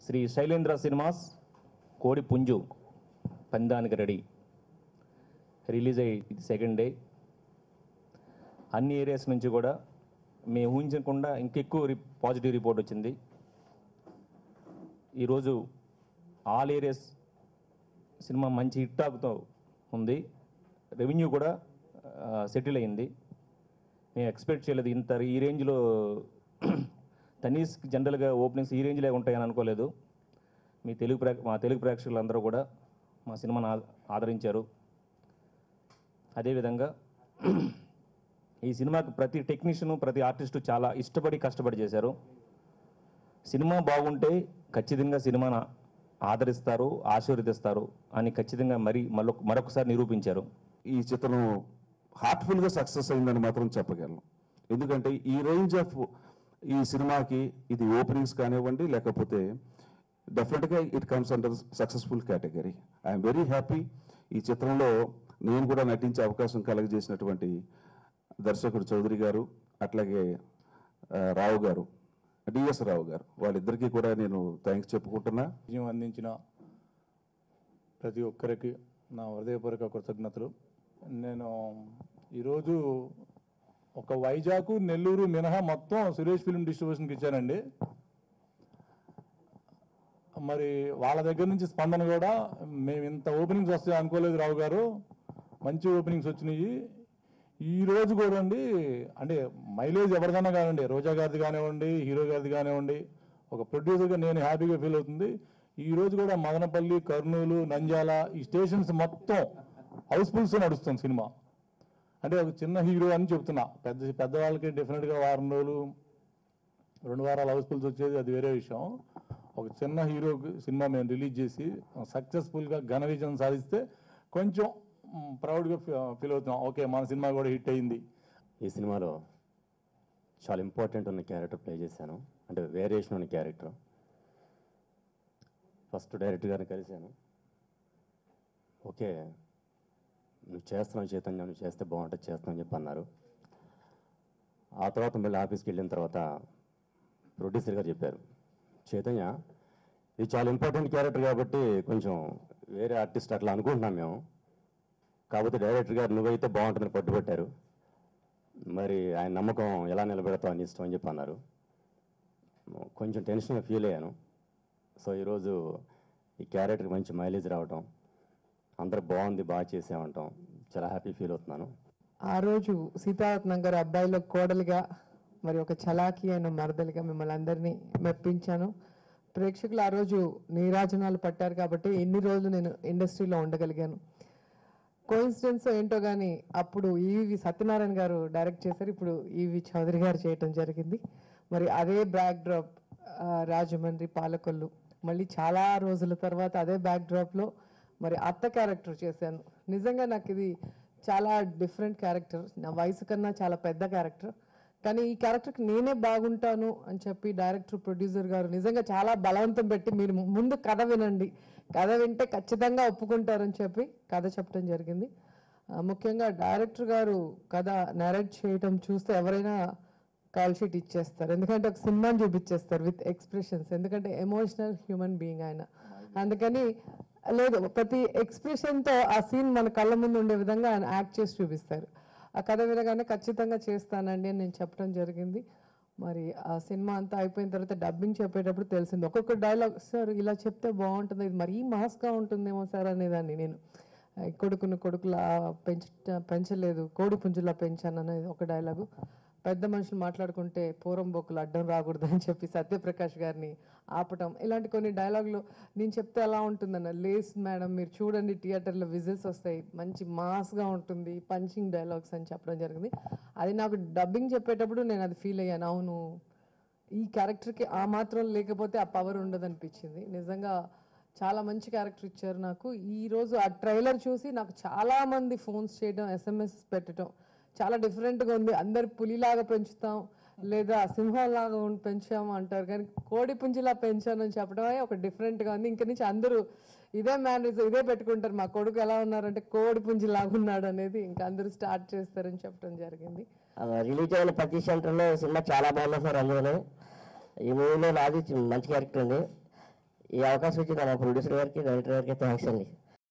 Shri Shailendra cinemas కోడి పుంజు పందానికి రెడీ రిలీజ్ అయ్యి సెకండ్ డే అన్ని ఏరియాస్ నుంచి కూడా మేము ఊహించకుండా ఇంకెక్కువ రి పాజిటివ్ రిపోర్ట్ వచ్చింది ఈరోజు ఆల్ ఏరియాస్ సినిమా మంచి హిట్ టాక్తో ఉంది రెవెన్యూ కూడా సెటిల్ అయింది మేము ఎక్స్పెక్ట్ చేయలేదు ఇంత ఈ రేంజ్లో తనీస్ జనరల్గా ఓపెనింగ్స్ ఈ రేంజ్లో ఉంటాయని అనుకోలేదు మీ తెలుగు ప్రేక్ష మా తెలుగు ప్రేక్షకులందరూ కూడా మా సినిమాను ఆ- ఆదరించారు అదేవిధంగా ఈ సినిమాకి ప్రతి టెక్నీషియను ప్రతి ఆర్టిస్టు చాలా ఇష్టపడి కష్టపడి చేశారు సినిమా బాగుంటే ఖచ్చితంగా సినిమాను ఆదరిస్తారు ఆశీర్వదిస్తారు అని ఖచ్చితంగా మరి మరొక మరొకసారి నిరూపించారు ఈ చిత్రం హార్ట్ఫుల్గా సక్సెస్ అయిందని మాత్రం చెప్పగలను ఎందుకంటే ఈ రేంజ్ ఆఫ్ ఈ సినిమాకి ఇది ఓపెనింగ్స్ కానివ్వండి లేకపోతే డెఫినెట్గా it comes under successful category I'm very happy ఈ చిత్రంలో నేను కూడా నటించే అవకాశం కలగజేసినటువంటి దర్శకుడు చౌదరి గారు అట్లాగే ఆ, రావు గారు డిఎస్ రావు గారు వాళ్ళిద్దరికీ కూడా నేను థ్యాంక్స్ చెప్పుకుంటున్నా విజయం అందించిన ప్రతి ఒక్కరికి నా హృదయపూర్వక కృతజ్ఞతలు నేను ఈరోజు ఒక వైజాగ్ నెల్లూరు మినహా మొత్తం సురేష్ ఫిల్మ్ డిస్ట్రిబ్యూషన్కి ఇచ్చానండి మరి వాళ్ళ దగ్గర నుంచి స్పందన కూడా మేము ఇంత ఓపెనింగ్స్ వస్తాయి అనుకోలేదు రావు గారు మంచి ఓపెనింగ్స్ వచ్చినాయి ఈ రోజు కూడా అండి అంటే మైలేజ్ ఎవరిదైనా కానివ్వండి రోజా గారిది కానివ్వండి హీరో గారిది కానివ్వండి ఒక ప్రొడ్యూసర్గా నేను హ్యాపీగా ఫీల్ అవుతుంది ఈ రోజు కూడా మదనపల్లి కర్నూలు నంద్యాల ఈ స్టేషన్స్ మొత్తం హౌస్ఫుల్స్ నడుస్తుంది సినిమా అంటే ఒక చిన్న హీరో అని చెప్తున్నా పెద్ద పెద్దవాళ్ళకి డెఫినెట్గా వారం రోజులు రెండు వారాలు హౌస్ఫుల్స్ వచ్చేది అది వేరే విషయం ఒక చిన్న హీరో సినిమా మేము రిలీజ్ చేసి సక్సెస్ఫుల్గా ఘన విజయం సాధిస్తే కొంచెం ప్రౌడ్గా ఫీల్ అవుతున్నాం ఓకే మన సినిమా కూడా హిట్ అయింది ఈ సినిమాలో చాలా ఇంపార్టెంట్ ఉన్న క్యారెక్టర్ ప్లే చేశాను అంటే వేరియేషన్ ఉన్న క్యారెక్టర్ ఫస్ట్ డైరెక్టర్ గారిని కలిశాను ఓకే నువ్వు చేస్తున్నావు చైతన్య నువ్వు చేస్తే బాగుంటుంది చేస్తావు అని చెప్పి అన్నారు ఆ తర్వాత మళ్ళీ ఆఫీస్కి వెళ్ళిన తర్వాత ప్రొడ్యూసర్ గారు చెప్పారు చైతన్య ఇది చాలా ఇంపార్టెంట్ క్యారెక్టర్ కాబట్టి కొంచెం వేరే ఆర్టిస్ట్ అట్లా అనుకుంటున్నాం మేము కాకపోతే డైరెక్టర్ గారు నువ్వైతే బాగుంటుందని పట్టుబట్టారు మరి ఆయన నమ్మకం ఎలా నిలబెడతావు అని ఇష్టం అని చెప్పి అన్నారు కొంచెం టెన్షన్గా ఫీల్ అయ్యాను సో ఈరోజు ఈ క్యారెక్టర్కి మంచి మైలేజ్ రావటం అందరూ బాగుంది బాగా చేసామంటాం చాలా హ్యాపీ ఫీల్ అవుతున్నాను ఆ రోజు సీతారత్నం గారు అబ్బాయిలో కోడలిగా మరి ఒక చలాకీ అయిన మరదలిగా మిమ్మల్ని అందరినీ మెప్పించాను ప్రేక్షకులు ఆ రోజు నీరాజనాలు పట్టారు కాబట్టి ఎన్ని రోజులు నేను ఇండస్ట్రీలో ఉండగలిగాను కోయిన్సిడెన్స్ ఏంటో కానీ అప్పుడు ఈవి సత్యనారాయణ గారు డైరెక్ట్ చేశారు ఇప్పుడు ఈవి చౌదరి గారు చేయటం జరిగింది మరి అదే బ్యాక్ డ్రాప్ రాజమండ్రి పాలకొల్లు మళ్ళీ చాలా రోజుల తర్వాత అదే బ్యాక్ డ్రాప్లో మరి అత్త క్యారెక్టర్ చేశాను నిజంగా నాకు ఇది చాలా డిఫరెంట్ క్యారెక్టర్ నా వయసు కన్నా చాలా పెద్ద క్యారెక్టర్ కానీ ఈ క్యారెక్టర్కి నేనే బాగుంటాను అని చెప్పి డైరెక్టర్ ప్రొడ్యూసర్ గారు నిజంగా చాలా బలవంతం పెట్టి మీరు ముందు కథ వినండి కథ వింటే ఖచ్చితంగా ఒప్పుకుంటారని చెప్పి కథ చెప్పడం జరిగింది ఆ, ముఖ్యంగా డైరెక్టర్ గారు కథ నరేట్ చేయటం చూస్తే ఎవరైనా కాల్ షీట్ ఇచ్చేస్తారు ఎందుకంటే ఒక సినిమాని చూపించేస్తారు విత్ ఎక్స్ప్రెషన్స్ ఎందుకంటే ఎమోషనల్ హ్యూమన్ బీయింగ్ ఆయన అందుకని లేదు ప్రతి ఎక్స్ప్రెషన్తో ఆ సీన్ మన కళ్ళ ముందు ఉండే విధంగా ఆయన యాక్ట్ చేసి చూపిస్తారు ఆ కథ వినగానే ఖచ్చితంగా చేస్తానండి అని నేను చెప్పడం జరిగింది మరి ఆ సినిమా అంతా అయిపోయిన తర్వాత డబ్బింగ్ చెప్పేటప్పుడు తెలిసింది ఒక్కొక్క డైలాగ్ సార్ ఇలా చెప్తే బాగుంటుంది ఇది మరీ మాస్గా ఉంటుందేమో సార్ అనేదాన్ని నేను ఆ, కొడుకును కొడుకులా పెంచ పెంచలేదు కోడి పుంజులా పెంచాను అనేది ఒక డైలాగు పెద్ద మనుషులు మాట్లాడుకుంటే పూరం బొక్కులు అడ్డం రాకూడదు అని చెప్పి సత్యప్రకాష్ గారిని ఆపటం ఇలాంటి కొన్ని డైలాగులు నేను చెప్తే ఎలా ఉంటుందన్న లేస్ మేడం మీరు చూడండి థియేటర్లో విజిల్స్ వస్తాయి మంచి మాస్గా ఉంటుంది పంచింగ్ డైలాగ్స్ అని చెప్పడం జరిగింది అది నాకు డబ్బింగ్ చెప్పేటప్పుడు నేను అది ఫీల్ అయ్యాను అవును ఈ క్యారెక్టర్కి ఆ మాత్రం లేకపోతే ఆ పవర్ ఉండదు అనిపించింది నిజంగా చాలా మంచి క్యారెక్టర్ ఇచ్చారు నాకు ఈ రోజు ఆ ట్రైలర్ చూసి నాకు చాలా మంది ఫోన్స్ చేయడం ఎస్ఎంఎస్ పెట్టడం చాలా డిఫరెంట్గా ఉంది అందరు పులిలాగా పెంచుతాం లేదా సింహంలాగా ఉం- పెంచాము అంటారు కానీ కోడి పుంజిలా పెంచానని చెప్పడమే ఒక డిఫరెంట్గా ఉంది ఇంక నుంచి అందరూ ఇదే మేనేజర్ ఇదే పెట్టుకుంటారు మా కొడుకు ఎలా ఉన్నారంటే కోడి పుంజిలాగా ఉన్నాడు అనేది ఇంకా అందరూ స్టార్ట్ చేస్తారని చెప్పడం జరిగింది రిలీజ్ అయిన ప్రతి సెంటర్లో సినిమా చాలా బాగుంది సార్ అందులోనే ఈ మూవీలో నాది చి- మంచి క్యారెక్టర్ ఉంది ఈ అవకాశం ఇచ్చిన మా ప్రొడ్యూసర్ గారికి డైరెక్టర్ గారికి థ్యాంక్స్ అండి